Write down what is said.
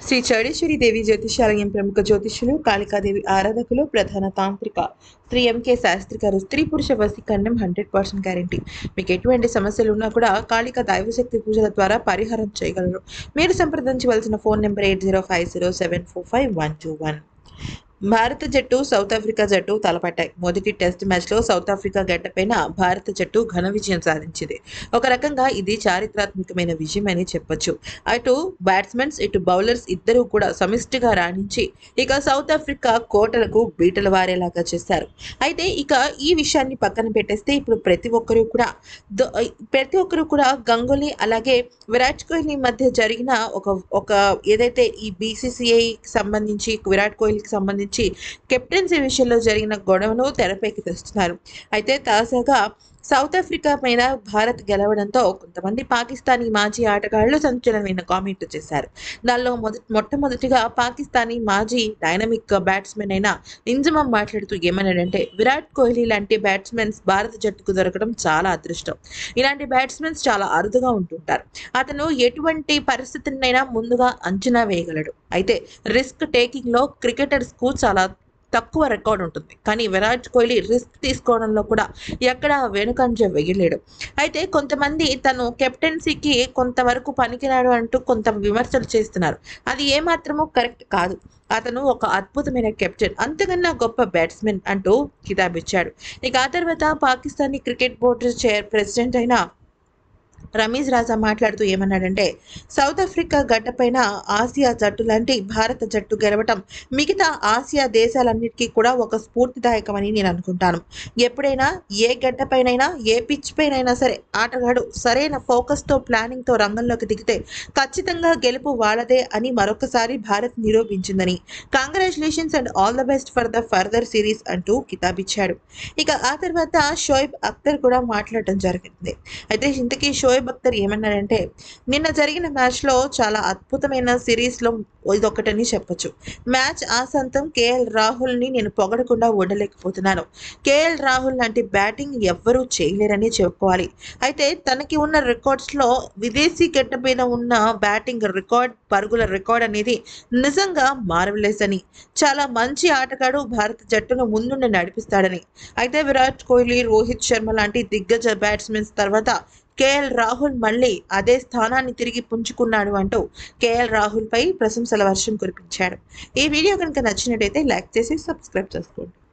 శ్రీ చౌడేశ్వరి దేవి జ్యోతిషాలయం ప్రముఖ జ్యోతిష్యులు కాళికాదేవి ఆరాధకులు ప్రధాన తాంత్రిక శ్రీ ఎంకే శాస్త్రి గారు స్త్రీ పురుష వశీకరణం హండ్రెడ్ పర్సెంట్ గ్యారంటీ మీకు ఎటువంటి సమస్యలు ఉన్నా కూడా కాళిక దైవశక్తి పూజల ద్వారా పరిహారం చేయగలరు మీరు సంప్రదించవలసిన phone number eight zero five zero seven four five one two one భారత జట్టు సౌత్ ఆఫ్రికా జట్టు తలపట్టాయి మొదటి టెస్ట్ మ్యాచ్లో సౌత్ ఆఫ్రికా గడ్డపైన భారత జట్టు ఘన విజయం సాధించింది ఒక రకంగా ఇది చారిత్రాత్మకమైన విజయం అని చెప్పొచ్చు అటు బ్యాట్స్మెన్స్ ఇటు బౌలర్స్ ఇద్దరూ కూడా సమిష్టిగా రాణించి ఇక సౌత్ ఆఫ్రికా కోటలకు బీటలు వారేలాగా చేశారు అయితే ఇక ఈ విషయాన్ని పక్కన పెట్టేస్తే ఇప్పుడు ప్రతి ఒక్కరూ కూడా ద- ప్రతి ఒక్కరూ కూడా గంగూలీ అలాగే విరాట్ కోహ్లీ మధ్య జరిగిన ఒక ఒక ఏదైతే ఈ బీసీసీఐ సంబంధించి విరాట్ కోహ్లీకి సంబంధించి కెప్టెన్సీ విషయంలో జరిగిన గొడవను తెరపైకి తెస్తున్నారు అయితే తాజాగా సౌత్ ఆఫ్రికా పైన భారత్ గెలవడంతో కొంతమంది పాకిస్తానీ మాజీ ఆటగాళ్లు సంచలనమైన కామెంట్లు చేశారు దానిలో మొదటి మొట్టమొదటిగా పాకిస్తానీ మాజీ డైనమిక్ బ్యాట్స్మెన్ అయిన ఇంజమం మాట్లాడుతూ ఏమన్నాడంటే విరాట్ కోహ్లీ లాంటి బ్యాట్స్మెన్స్ భారత జట్టుకు దొరకడం చాలా అదృష్టం ఇలాంటి బ్యాట్స్మెన్స్ చాలా అరుదుగా ఉంటుంటారు అతను ఎటువంటి పరిస్థితినైనా ముందుగా అంచనా వేయగలడు అయితే రిస్క్ టేకింగ్లో క్రికెటర్స్కు చాలా తక్కువ రికార్డ్ ఉంటుంది కానీ విరాట్ కోహ్లీ రిస్క్ తీసుకోవడంలో కూడా ఎక్కడ వెనుకంజ వేయలేడు అయితే కొంతమంది తను కెప్టెన్సీకి కొంతవరకు పనికిరాడు అంటూ కొంత విమర్శలు చేస్తున్నారు అది ఏమాత్రమూ కరెక్ట్ కాదు అతను ఒక అద్భుతమైన కెప్టెన్ అంతకన్నా గొప్ప బ్యాట్స్మెన్ అంటూ కితాబిచ్చాడు ఇక ఆ తర్వాత Pakistani cricket board chair president అయిన రమీజ్ రాజా మాట్లాడుతూ ఏమన్నాడంటే సౌత్ ఆఫ్రికా గడ్డపైన ఆసియా జట్టు లాంటి భారత జట్టు గెలవటం మిగతా ఆసియా దేశాలన్నిటికీ కూడా ఒక స్ఫూర్తిదాయకమని నేను అనుకుంటాను ఎప్పుడైనా ఏ గడ్డపైనైనా ఏ పిచ్ పైనైనా సరే ఆటగాడు సరైన ఫోకస్తో ప్లానింగ్తో రంగంలోకి దిగితే ఖచ్చితంగా గెలుపు వాళ్ళదే అని మరొకసారి భారత్ నిరూపించిందని congratulations and all the best for the further series అంటూ కితాబిచ్చాడు ఇక ఆ తర్వాత షోయబ్ అఖ్తర్ కూడా మాట్లాడటం జరిగింది అయితే ఇంతకీ షోయబ్ అఖ్తర్ ఏమన్నారంటే నిన్న జరిగిన మ్యాచ్లో చాలా అద్భుతమైన సిరీస్లో ఇదొకటని చెప్పొచ్చు మ్యాచ్ ఆసంతం కేఎల్ రాహుల్ని నేను పొగడకుండా ఉండలేకపోతున్నాను కేఎల్ రాహుల్ లాంటి బ్యాటింగ్ ఎవ్వరూ చేయలేరని చెప్పుకోవాలి అయితే తనకి ఉన్న రికార్డ్స్లో విదేశీ గడ్డ మీద ఉన్న బ్యాటింగ్ రికార్డ్ పరుగుల రికార్డ్ అనేది నిజంగా మార్వలెస్ అని చాలా మంచి ఆటగాడు భారత జట్టును ముందుండి నడిపిస్తాడని అయితే విరాట్ కోహ్లీ రోహిత్ శర్మ లాంటి దిగ్గజ బ్యాట్స్మెన్స్ తర్వాత కేఎల్ రాహుల్ మళ్ళీ అదే స్థానాన్ని తిరిగి పుంజుకున్నాడు అంటూ కేఎల్ రాహుల్ పై ప్రశంసల వర్షం కురిపించాడు ఈ వీడియో కనుక నచ్చినట్టయితే లైక్ చేసి సబ్స్క్రైబ్ చేసుకోండి